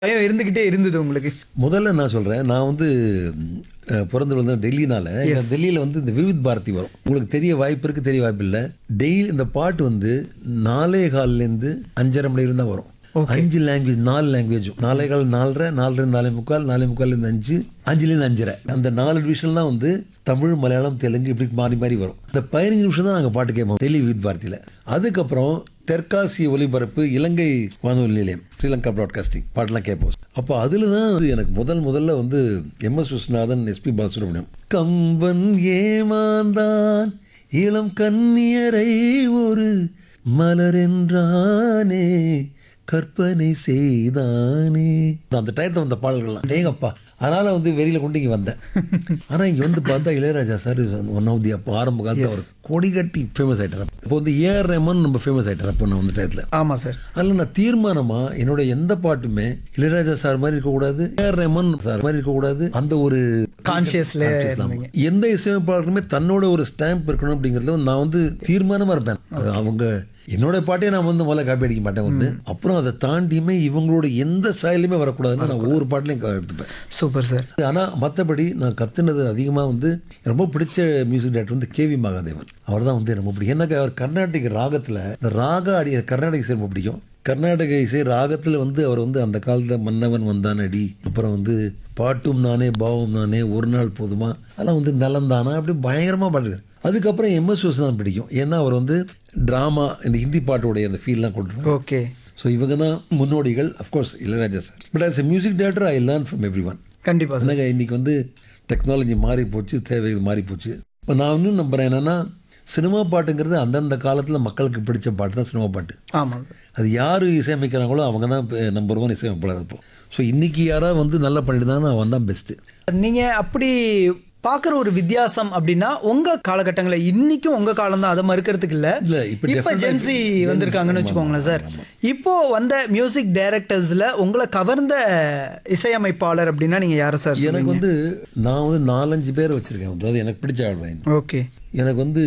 பயம் இருந்துகிட்டே இருந்தது உங்களுக்கு முதல்ல நான் சொல்கிறேன் நான் வந்து அஹ், பிறந்து வளர்ந்த டெல்லினால எங்க டெல்லியில் வந்து இந்த விவித் பாரதி வரும் உங்களுக்கு தெரிய வாய்ப்பு இருக்குது தெரிய வாய்ப்பு இல்லை டெய்லி இந்த பாட்டு வந்து நாலே கால்லேருந்து அஞ்சரை மணி தான் வரும் அஞ்சு லாங்குவேஜ் நாலு லாங்குவேஜ் நாலே கால் நாலரை நாலரை நாலே முக்கால் நாலே முக்கால்லேருந்து அஞ்சு அஞ்சுலேருந்து அஞ்சரை அந்த நாலு டிவிஷன் தான் வந்து தமிழ் மலையாளம் தெலுங்கு இப்படி மாறி மாறி வரும் இந்த பதினஞ்சு நிமிஷம் தான் நாங்கள் பாட்டு கேட்போம் டெல்லி வித் பாரதியில் அதுக்கப்புறம் தெற்காசிய ஒலிபரப்பு இலங்கை வானொலி நிலையம் ஸ்ரீலங்கா ப்ராட்காஸ்டிங் பாட்டெல்லாம் கேட்போம் அப்போ அதில் தான் வந்து எனக்கு முதல் முதல்ல வந்து M S Viswanathan SP Balasubrahmanyam Kamban ஏமாந்தான் இளம் கன்னியரை ஒரு மலரென்றானே கற்பனை செய்தானே அந்த டயத்தை வந்த பாடல்கள்லாம் டேங்கப்பா அதனால வந்து வெளியில கொண்டு இங்கே வந்தேன் ஆனால் இங்கே வந்து பார்த்தா Ilaiyaraaja sir one of the அப்போ ஆரம்ப காலத்தில் அவர் கொடி கட்டி ஃபேமஸ் ஆகிட்டார் இப்போ வந்து ஏஆர் ரஹ்மான் நம்ம ஃபேமஸ் ஆகிட்டார் அப்போ நான் வந்து டயத்தில் ஆமா சார் அதில் நான் தீர்மானமாக என்னோட எந்த பாட்டுமே இளையராஜா சார் மாதிரி இருக்கக்கூடாது ஏஆர் ரஹ்மான் சார் மாதிரி இருக்கக்கூடாது அந்த ஒரு கான்சியஸ்ல conscious இல்லாம. எந்த இசையமைப்பாளருக்குமே தன்னோட ஒரு ஸ்டாம்ப் இருக்கணும் அப்படிங்கிறதுல வந்து நான் வந்து தீர்மானமாக இருப்பேன் அது அவங்க என்னோட பாட்டே நான் வந்து முதல்ல காப்பி அடிக்க மாட்டேன் வந்து அப்புறம் அதை தாண்டியுமே இவங்களோட எந்த ஸ்டைலுமே வரக்கூடாதுன்னு நான் ஒவ்வொரு பாட்டிலையும் க- எடுத்துப்பேன் சூப்பர் சார் ஆனால் மற்றபடி நான் கத்துனது அதிகமாக வந்து எனக்கு ரொம்ப பிடிச்ச மியூசிக் டேரக்டர் வந்து கேவி மகாதேவன் அவர் தான் வந்து எனக்கு ரொம்ப பிடிக்கும் எனக்கு அவர் கர்நாடிக் ராகத்தில் இந்த ராக அடி கர்நாடக இசை ரொம்ப பிடிக்கும் கர்நாடக இசை ராகத்தில் வந்து அவர் வந்து அந்த காலத்தில் மன்னவன் வந்தான் அடி அப்புறம் வந்து பாட்டும் நானே பாவம் நானே ஒரு நாள் போதுமா அதெல்லாம் வந்து நலந்தானா அப்படி பயங்கரமாக பாடுறாரு அதுக்கப்புறம் எம்எஸ் தான் பிடிக்கும் ஏன்னா அவர் வந்து ட்ராமா இந்த ஹிந்தி பாட்டுடைய அந்த ஃபீல்லாம் கொண்டு ஓகே ஸோ இவங்க தான் முன்னோடிகள் of course Ilaiyaraaja sir but as a music director I learn from every one கண்டிப்பா சார் என்னங்க இன்னைக்கு வந்து டெக்னாலஜி மாறி போச்சு தேவைகள் மாறி போச்சு இப்போ நான் வந்து நம்புறேன் என்னன்னா சினிமா பாட்டுங்கிறது அந்தந்த காலத்தில் மக்களுக்கு பிடிச்ச பாட்டு தான் சினிமா பாட்டு ஆமா சார் அது யார் இசையமைக்கிறாங்களோ அவங்க தான் நம்பர் ஒன் இசையமைப்பாளர் இருப்போம் ஸோ இன்னைக்கு யாராவது வந்து நல்லா பண்ணிட்டு அவன் தான் பெஸ்ட்டு நீங்க அப்படி பாக்குற ஒரு வித்தியாசம் அப்படின்னா உங்க காலகட்டங்கள்ல இன்னைக்கும் உங்க காலம் தான் அதை மறுக்கிறதுக்கு இல்ல இல்ல, இப்ப இப்ப definitely ஜென்சி Gen Z, வந்திருக்காங்கன்னு ஆமா, வச்சுக்கோங்களேன் சார் ஆமா, இப்போ வந்த மியூசிக் டைரக்டர்ஸ்ல உங்களை கவர்ந்த இசையமைப்பாளர் அப்படின்னா நீங்க யார சார் எனக்கு வந்து நான் வந்து நாலஞ்சு பேர் வச்சுருக்கேன் அதாவது எனக்கு பிடிச்ச ஆள் லைன் ஓகே எனக்கு வந்து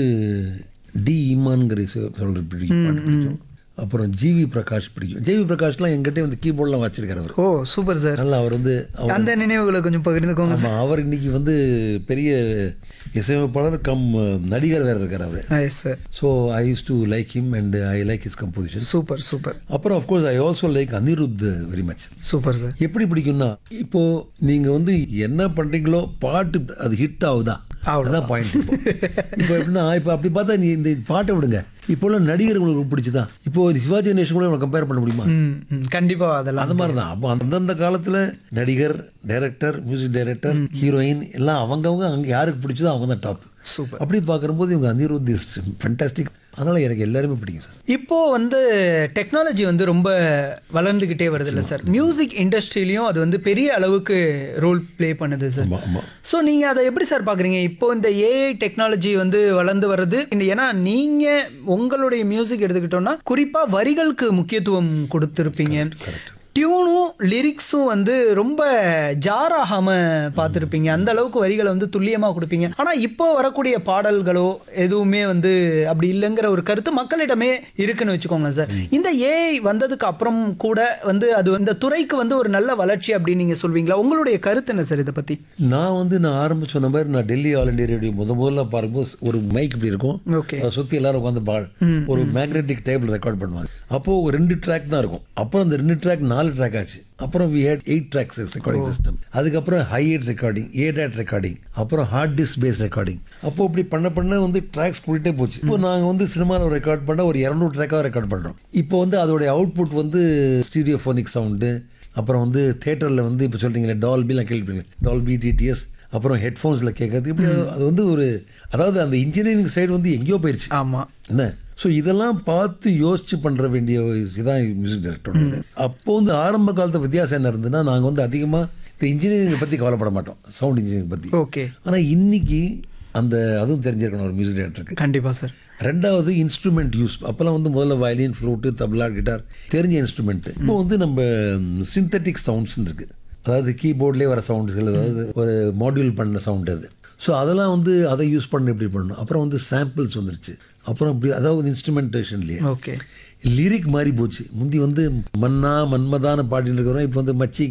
டி இமான்கிற இசை சொல்கிற பிடிக்கும் பாட்டு பிடிக்கும் அப்புறம் ஜிவி பிரகாஷ் பிடிக்கும் ஜிவி பிரகாஷ்லாம் எங்கிட்டே வந்து கீபோர்ட்லாம் வச்சிருக்காரு அவர் ஓ சூப்பர் சார் நல்லா அவர் வந்து அவர் அந்த நினைவுகளை கொஞ்சம் பகிர்ந்துக்கோங்க ஆமா, அவர் இன்னைக்கு வந்து பெரிய இசையமைப்பாளர் கம் நடிகர் வேற இருக்கார் அவர் yes sir so I use to like him and I like his composition super super அப்புறம் of course I also like Anirudh very much super sir எப்படி பிடிக்கும்னா இப்போ நீங்க வந்து என்ன பண்றீங்களோ பாட்டு அது ஹிட் ஆகுதா அவ்வளோதான் பாயிண்ட் இப்போ எப்படின்னா இப்போ அப்படி பார்த்தா நீ இந்த பாட்டை விடுங்க இப்போல்லாம் நடிகர் உங்களுக்கு பிடிச்சதா இப்போ சிவாஜி கணேசன் கூட கம்பேர் பண்ண முடியுமா ம் ம், கண்டிப்பா அதெல்லாம் அந்த மாதிரி தான் அப்போ அந்தந்த காலத்தில் நடிகர் டைரக்டர் மியூசிக் டைரக்டர் ஹீரோயின் எல்லாம் அவங்கவங்க அங்கே யாருக்கு பிடிச்சதோ அவங்க தான் டாப் சூப்பர் அப்படி பார்க்கும்போது இவங்க அனிருத் இஸ் ஃபண்டாஸ்டிக் அதனால் எனக்கு எல்லாருமே பிடிக்கும் சார் இப்போ வந்து டெக்னாலஜி வந்து ரொம்ப வளர்ந்துக்கிட்டே வருது இல்லை சார் மியூசிக் இண்டஸ்ட்ரியிலையும் அது வந்து பெரிய அளவுக்கு ரோல் ப்ளே பண்ணுது சார் ஆமாம் ஆமாம் ஸோ நீங்கள் அதை எப்படி சார் பார்க்குறீங்க இப்போ இந்த ஏஐ டெக்னாலஜி வந்து வளர்ந்து வர்றது இந்த- ஏன்னா நீங்கள் உங்களுடைய மியூசிக் எடுத்துக்கிட்டோம்னா குறிப்பாக வரிகளுக்கு முக்கியத்துவம் கொடுத்துருப்பீங்க டியூனும் லிரிக்ஸும் வந்து ரொம்ப ஜார் ஆகாம பார்த்துருப்பீங்க அந்த அளவுக்கு வரிகளை வந்து துல்லியமாக கொடுப்பீங்க ஆனால் இப்போ வரக்கூடிய பாடல்களோ எதுவுமே வந்து அப்படி இல்லைங்கிற ஒரு கருத்து மக்களிடமே இருக்குன்னு வச்சுக்கோங்க சார் இந்த ஏஐ வந்ததுக்கு அப்புறம் கூட வந்து அது இந்த துறைக்கு வந்து ஒரு நல்ல வளர்ச்சி அப்படின்னு நீங்கள் சொல்வீங்களா உங்களுடைய கருத்து என்ன சார் இதை பற்றி நான் வந்து நான் ஆரம்பிச்சு சொன்ன மாதிரி நான் டெல்லி ஆல் இண்டியா ரேடியோ முத முதல்ல பார்க்கும்போது ஒரு மைக் இப்படி இருக்கும் ஓகே அதை சுற்றி எல்லாரும் உட்காந்து பா ஒரு மேக்னெட்டிக் டேபிள் ரெக்கார்ட் பண்ணுவாங்க அப்போ ஒரு ரெண்டு ட்ராக் தான் இருக்கும் அப்புறம் அந்த ரெண்டு ட்ராக் நாலு ட்ராக் ஆச்சு அப்புறம் we had eight tracks recording system அதுக்கப்புறம் hi eight recording a DAT recording அப்புறம் ஹார்ட் டிஸ்க் பேஸ் ரெக்கார்டிங் அப்போ இப்படி பண்ண பண்ண வந்து ட்ராக்ஸ் கூட்டிகிட்டே போச்சு இப்போ நாங்கள் வந்து சினிமாவில் ரெக்கார்ட் பண்ண ஒரு இரநூறு ட்ராக்காக ரெக்கார்ட் பண்ணுறோம் இப்போ வந்து அதோடைய அவுட்புட் வந்து ஸ்டீரியோஃபோனிக் சவுண்டு அப்புறம் வந்து தேட்டரில் வந்து இப்போ சொல்கிறீங்களே டால்பிலாம் கேள்விப்பீங்க டால்பி டிடிஎஸ் அப்புறம் ஹெட்ஃபோன்ஸில் கேட்கறது இப்படி அது- அது வந்து ஒரு அதாவது அந்த இன்ஜினியரிங் சைடு வந்து எங்கேயோ போயிடுச்சு ஆமாம் என்ன ஸோ இதெல்லாம் பார்த்து யோசிச்சு பண்ணுற வேண்டிய இதுதான் மியூசிக் டைரக்டர் அப்போ வந்து ஆரம்ப காலத்து வித்தியாசம் என்ன இருந்ததுன்னா நாங்கள் வந்து அதிகமாக இந்த இன்ஜினியரிங் பற்றி கவலைப்பட மாட்டோம் சவுண்ட் இன்ஜினியரிங் பற்றி ஓகே ஆனால் இன்னைக்கு அந்த அதுவும் தெரிஞ்சிருக்கணும் ஒரு மியூசிக் டைரக்டருக்கு கண்டிப்பாக சார் ரெண்டாவது இன்ஸ்ட்ருமெண்ட் யூஸ் அப்போல்லாம் வந்து முதல்ல வயலின் ஃப்ளூட்டு தபலா கிட்டார் தெரிஞ்ச இன்ஸ்ட்ருமெண்ட் இப்போ வந்து நம்ம சிந்தட்டிக் சவுண்ட்ஸ் இருக்கு அதாவது கீபோர்ட்லேயே வர சவுண்ட்ஸ்கள் அதாவது ஒரு மாடியூல் பண்ண சவுண்ட் அது ஸோ அதெல்லாம் வந்து அதை யூஸ் பண்ண எப்படி பண்ணணும் அப்புறம் வந்து சாம்பிள்ஸ் வந்துருச்சு அப்புறம் இப்படி அதாவது இன்ஸ்ட்ருமெண்டேஷன்லேயே ஓகே லிரிக் மாறி போச்சு முந்தி வந்து மன்னா மன்மதான பாடிட்டு இருக்கிறோம் இப்போ வந்து மச்சி